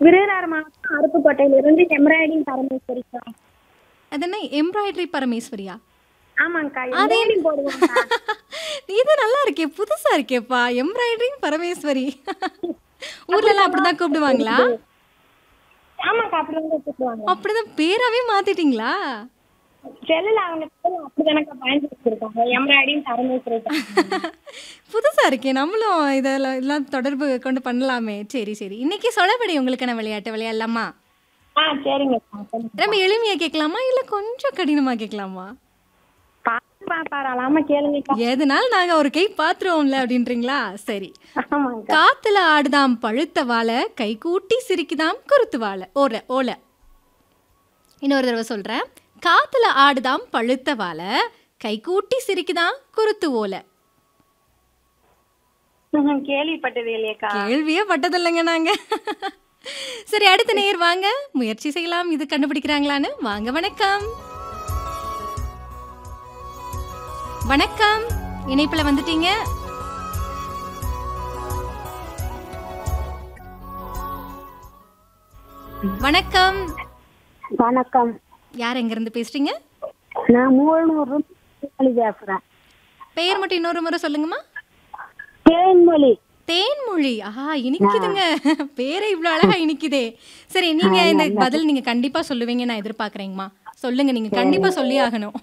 விருதுநகர் மாவட்டம் அருப்புக்கோட்டையிலிருந்து எம்ப்ராய்டிங் பரமேஸ்வரிக்கா அது என்ன எம்ப்ராய்டரி பரமேஸ்வரியா ஆமாங்கக்கா அது எம்ப்ராய்டிங் போடுவாங்க இது நல்லா இருக்கே புதுசா இருக்கேப்பா எம்ப்ராய்டரிங் பரமேஸ்வரி ஊர்ல எல்லாம் அப்படிதான் கூப்பிடுவாங்களா ஆமாக்கா அப்படிதான் கூப்பிடுவாங்க அப்படிதான் பேராவே மாத்திட்டீங்களா செல்லுல அவங்க பேரும் அப்படிதானக்கா பயன்படுத்திருக்காங்க எம்ப்ராய்டிங் பரமேஸ்வரி புதுசா இருக்கே நம்மளும் இதெல்லாம் எல்லாம் தொடர்பு கொண்டு பண்ணலாமே சரி சரி இன்னைக்கு சொலபடி உங்களுக்கான விளையாட்டு விளையாடலாமா ஆ சரிங்கக்கா சொல்லுங்க. ரொம்ப எளிமையா கேட்கலாமா இல்ல கொஞ்சம் கடினமா கேட்கலாமா பார்த்து பாராளாம கேளுங்கக்கா எதனால நாங்க ஒரு கை பாத்துருவோம்ல அப்படின்றீங்களா சரி ஆமாங்கக்கா காத்துல ஆடுதாம் பழுத்த வாழை கை கூட்டி சிரிக்குதாம் குருத்து வாழை ஓல ஓல இன்னொரு தடவை சொல்றேன் காத்துல ஆடுதாம் பழுத்த வாழை கை கூட்டி சிரிக்குதாம் குருத்து ஓலை ம்ஹும், கேள்விப்பட்டது இல்லையக்கா கேள்வியே பட்டதில்லைங்க நாங்க சரி அடுத்த நேர் வாங்க முயற்சி செய்யலாம் இது கண்டுபிடிக்கிறாங்களான்னு வாங்க வணக்கம் வணக்கம் இணைப்புல வந்துட்டீங்க வணக்கம் வணக்கம் யார் எங்க இருந்து பேசுறீங்க நான் மூலனூர் பேசுறேன் பெயர் மட்டும் இன்னொரு முறை சொல்லுங்கம்மா தேன்மொழி தேன்மொழி ஆஹா இனிக்குதுங்க பேரே இவ்வளவு அழகா இனிக்குதே சரி நீங்க இந்த பதில் நீங்க கண்டிப்பா சொல்லுவீங்க நான் எதிர்பார்க்கறேங்கம்மா சொல்லுங்க நீங்க கண்டிப்பா சொல்லி ஆகணும்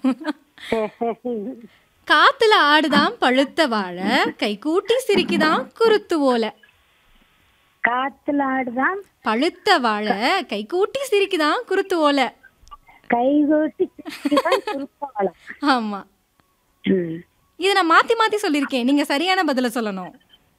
காத்துல ஆடுதாம் பழுத்த வாழை கை கூட்டி சிரிக்குதாம் குருத்து ஓலை காத்துல ஆடுதான் பழுத்த வாழை கை கூட்டி சிரிக்குதாம் குருத்து ஓலை கைகூட்டி குறுப்பாளம் ஆமா இது நான் மாத்தி மாத்தி சொல்லியிருக்கேன் நீங்க சரியான பதில சொல்லணும்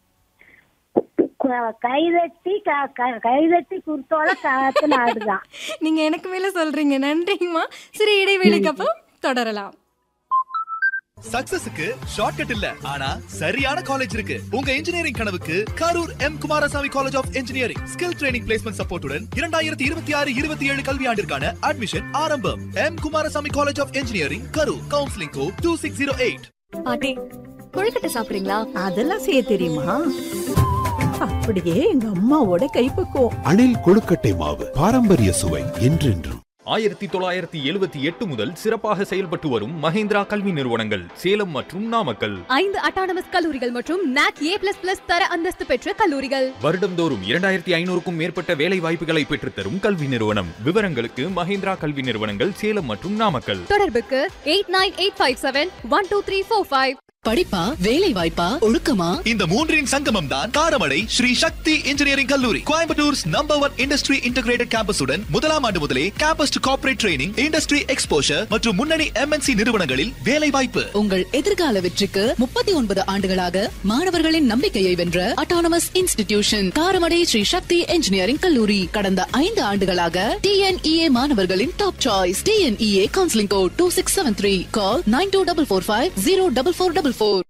கைதட்டி க- க- கைதட்டி குறுத்தோட காத்துல ஆடுதான் நீங்க எனக்கு மேல சொல்றீங்க நன்றிங்கம்மா சரி இடைவேளைக்கு அப்புறம் தொடரலாம் சக்சஸுக்கு ஷார்ட்கட் இல்ல ஆனா சரியான காலேஜ் இருக்கு உங்க இன்ஜினியரிங் கனவுக்கு Karur M Kumarasamy college of engineering skill training placement சப்போர்ட்டுடன் இரண்டாயிரத்தி இருபத்தி ஆறு இருபத்தி ஏழு கல்வியாண்டிற்கான அட்மிஷன் ஆரம்பம் M Kumarasamy college of engineering Karur counselling code two six zero eight பாட்டி கொழுக்கட்டை சாப்பிடுறீங்களா அதெல்லாம் செய்ய தெரியுமா அப்படியே எங்க அம்மாவோட கைப்பக்குவம் அணில் கொழுக்கட்டை மாவு பாரம்பரிய சுவை என்றென்றும் ஆயிரத்தி தொள்ளாயிரத்தி எழுபத்தி எட்டு முதல் சிறப்பாக செயல்பட்டு வரும் மஹேந்திரா கல்வி நிறுவனங்கள் சேலம் மற்றும் நாமக்கல் ஐந்து அட்டானமஸ் கல்லூரிகள் மற்றும் நாக் ஏ பிளஸ் பிளஸ் தர அந்தஸ்து பெற்ற கல்லூரிகள் வருடந்தோறும் இரண்டாயிரத்தி ஐநூறுக்கும் மேற்பட்ட வேலை வாய்ப்புகளை பெற்றுத்தரும் கல்வி நிறுவனம் விவரங்களுக்கு மஹேந்திரா கல்வி நிறுவனங்கள் சேலம் மற்றும் நாமக்கல் தொடர்புக்கு eight nine eight five seven one two three four five படிப்பா வேலை வாய்ப்பா ஒழுக்கமா இந்த மூன்றின் சங்கமம் தான் காரமடை ஸ்ரீ சக்தி இன்ஜினியரிங் கல்லூரி கோயம்புத்தூர்ஸ் நம்பர் ஒன் இண்டஸ்ட்ரி இன்டகிரேட்டட் கேம்பஸுடன் முதலாம் ஆண்டு முதலே campus to corporate training industry exposure மற்றும் முன்னணி எம்என்சி நிறுவனங்களில் வேலை வாய்ப்பு உங்கள் எதிர்கால வெற்றிக்கு முப்பத்தி ஒன்பது ஆண்டுகளாக மாணவர்களின் நம்பிக்கையை வென்ற autonomous institution Karamadai Sri Sakthi engineering கல்லூரி கடந்த ஐந்து ஆண்டுகளாக டிஎன்இஏ மாணவர்களின் top choice TNEA counselling code two six seven three call nine two double four five zero double four double four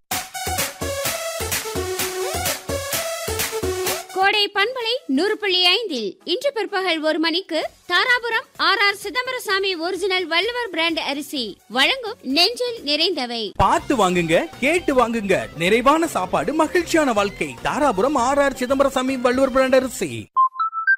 Kodai பண்பலை நூறு புள்ளி ஐந்தில் இன்று பிற்பகல் ஒரு மணிக்கு Dharapuram R R Chidambarasamy original Valluvar brand அரிசி வழங்கும் நெஞ்சில் நிறைந்தவை பார்த்து வாங்குங்க கேட்டு வாங்குங்க நிறைவான சாப்பாடு மகிழ்ச்சியான வாழ்க்கை Dharapuram R R Chidambarasamy Valluvar brand அரிசி